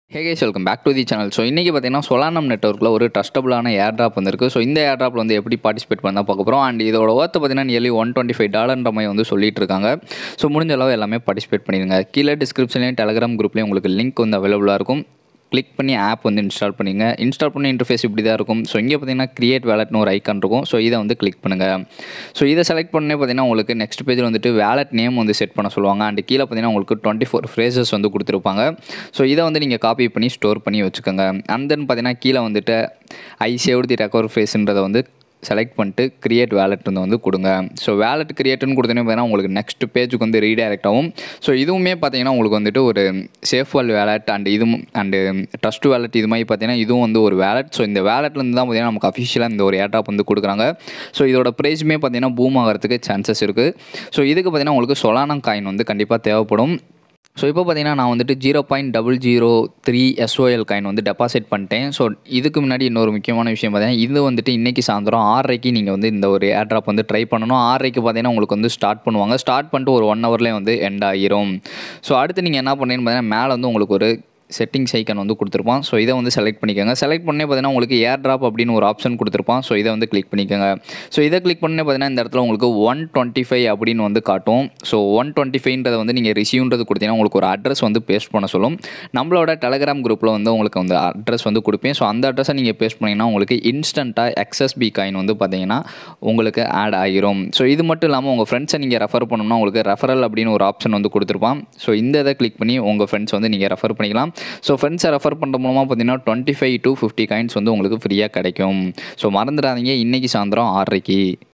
hey guys welcome back to the channel so இன்றைக்கி பார்த்தீங்கன்னா சொலானம் நெட்ஒர்க்கில் ஒரு ட்ரஸ்டபுளான ஏர் ட்ராப் வந்திருக்கு ஸோ இந்த ஏர் ட்ராப்பில் வந்து எப்படி பார்ட்டிசிபேட் பண்ணால் பார்க்க போகிறோம் அண்ட் இதோட ஒர்த்து பார்த்தீங்கன்னா நியர்லி ஒன் டுவெண்ட்டி ஃபைவ் டாலர்ன்ற மாதிரி வந்து சொல்லிட்டு இருக்காங்க ஸோ முடிஞ்ச அளவு எல்லாமே பார்ட்டிசிபேட் பண்ணிடுங்க கீழே டிஸ்கிரிப்ஷன்லேயும் டெலகிராம் குரூப்லேயும் உங்களுக்கு லிங்க் வந்து அவைலபிளாக இருக்கும் கிளிக் பண்ணி ஆப் வந்து இன்ஸ்டால் பண்ணிங்க இன்ஸ்டால் பண்ணி இன்டர்ஃபேஸ் இப்படி தான் இருக்கும் ஸோ இங்கே பார்த்தீங்கன்னா கிரியேட் வேலட்னு ஒரு ஐக்கான் இருக்கும் ஸோ இதை வந்து கிளிக் பண்ணுங்கள் ஸோ இதை செலக்ட் பண்ணே பார்த்தீங்கன்னா உங்களுக்கு நெக்ஸ்ட் பேஜில் வந்துட்டு வேலட் நேம் வந்து செட் பண்ண சொல்லுவாங்க அண்ட் கீழே பார்த்தீங்கன்னா உங்களுக்கு டுவெண்ட்டி ஃபோர் ஃப்ரேசஸ் வந்து கொடுத்துருப்பாங்க ஸோ இதை வந்து நீங்கள் காப்பி பண்ணி ஸ்டோர் பண்ணி வச்சுக்கோங்க அண்ட் தென் பார்த்தீங்கன்னா கீழே வந்துட்டு ஐ சேவ் தி ரெக்கவர் ஃபேஸ்ன்றதை வந்து செலக்ட் பண்ணிட்டு கிரியேட் வேலட் வந்து கொடுங்க ஸோ வேலட் கிரியேட்னு கொடுத்தோன்னே பார்த்தீங்கன்னா உங்களுக்கு நெக்ஸ்ட் பேஜுக்கு வந்து ரீடைரக்ட் ஆகும் ஸோ இதுவுமே பார்த்தீங்கன்னா உங்களுக்கு வந்துட்டு ஒரு சேஃப் வால் வேலட் அண்ட் இதுவும் அண்டு ட்ரஸ்ட் வேலட் இது மாதிரி பார்த்தீங்கன்னா இதுவும் வந்து ஒரு வேலட் ஸோ இந்த வேலட்லேருந்து தான் பார்த்தீங்கன்னா நமக்கு அஃபிஷியலாக இந்த ஒரு ஏர்டாப் வந்து கொடுக்குறாங்க ஸோ இதோட ப்ரைஸுமே பார்த்தீங்கன்னா பூம் ஆகிறதுக்கு சான்சஸ் இருக்குது ஸோ இதுக்கு பார்த்தீங்கன்னா உங்களுக்கு சொலானம் காயின் வந்து கண்டிப்பாக தேவைப்படும் ஸோ இப்போ பார்த்தீங்கன்னா நான் வந்துட்டு zero point double zero three SOL coin வந்து டெபாசிட் பண்ணிட்டேன் ஸோ இதுக்கு முன்னாடி இன்னொரு முக்கியமான விஷயம் பார்த்தீங்கன்னா இது வந்துட்டு இன்றைக்கி சாயந்தரம் ஆறரைக்கு நீங்கள் வந்து இந்த ஒரு ஏர் ட்ராப் வந்து ட்ரை பண்ணணும் ஆறரைக்கு பார்த்தீங்கன்னா உங்களுக்கு வந்து ஸ்டார்ட் பண்ணுவாங்க ஸ்டார்ட் பண்ணிட்டு ஒரு ஒன் ஹவர்லேயே வந்து எண்ட் ஆகிரும் ஸோ அடுத்து நீங்கள் என்ன பண்ணீங்கன்னு பார்த்தீங்கன்னா மேலே வந்து உங்களுக்கு ஒரு செட்டிங்ஸ் ஐக்கன் வந்து கொடுத்துருப்பான் ஸோ இதை வந்து செலக்ட் பண்ணிக்கோங்க செலக்ட் பண்ணே பார்த்தீங்கன்னா உங்களுக்கு ஏர் ட்ராப் அப்படின்னு ஒரு ஆப்ஷன் கொடுத்துருப்பான் ஸோ இதை வந்து கிளிக் பண்ணிக்கோங்க ஸோ இதை கிளிக் பண்ணே பார்த்தீங்கன்னா இந்த இடத்துல உங்களுக்கு ஒன் டுவெண்ட்டி ஃபைவ் அப்படின்னு வந்து காட்டும் ஸோ ஒன் டுவெண்ட்டி ஃபைவ்ன்றதை வந்து நீங்கள் ரிசீவ்ன்றது கொடுத்தீங்கன்னா உங்களுக்கு ஒரு அட்ரஸ் வந்து பேஸ்ட் பண்ண சொல்லும் நம்மளோட டெலகிராம் குரூப்பில் வந்து உங்களுக்கு அந்த அட்ரஸ் வந்து கொடுப்பேன் ஸோ அந்த அட்ரஸை நீங்கள் பேஸ்ட் பண்ணிங்கன்னா உங்களுக்கு இன்ஸ்டண்ட்டாக எக்ஸ்எஸ்பி காயின் வந்து பார்த்தீங்கன்னா உங்களுக்கு ஆட் ஆகிரும் ஸோ இது மட்டும் இல்லாமல் உங்கள் ஃப்ரெண்ட்ஸை நீங்கள் ரெஃபர் பண்ணணும்னா உங்களுக்கு ரெஃபரல் அப்படின்னு ஒரு ஆப்ஷன் வந்து கொடுத்துருப்பான் ஸோ இந்த இதை கிளிக் பண்ணி உங்கள் ஃப்ரெண்ட்ஸ் வந்து நீங்கள் ரெஃபர் பண்ணிக்கலாம் ஸோ ஃப்ரெண்ட்ஸை ரெஃபர் பண்ணுற மூலமாக பார்த்தீங்கன்னா twenty five to fifty coins வந்து உங்களுக்கு ஃப்ரீயாக கிடைக்கும் ஸோ மறந்துடாதீங்க இன்றைக்கி சாயந்தரம் ஆறரைக்கு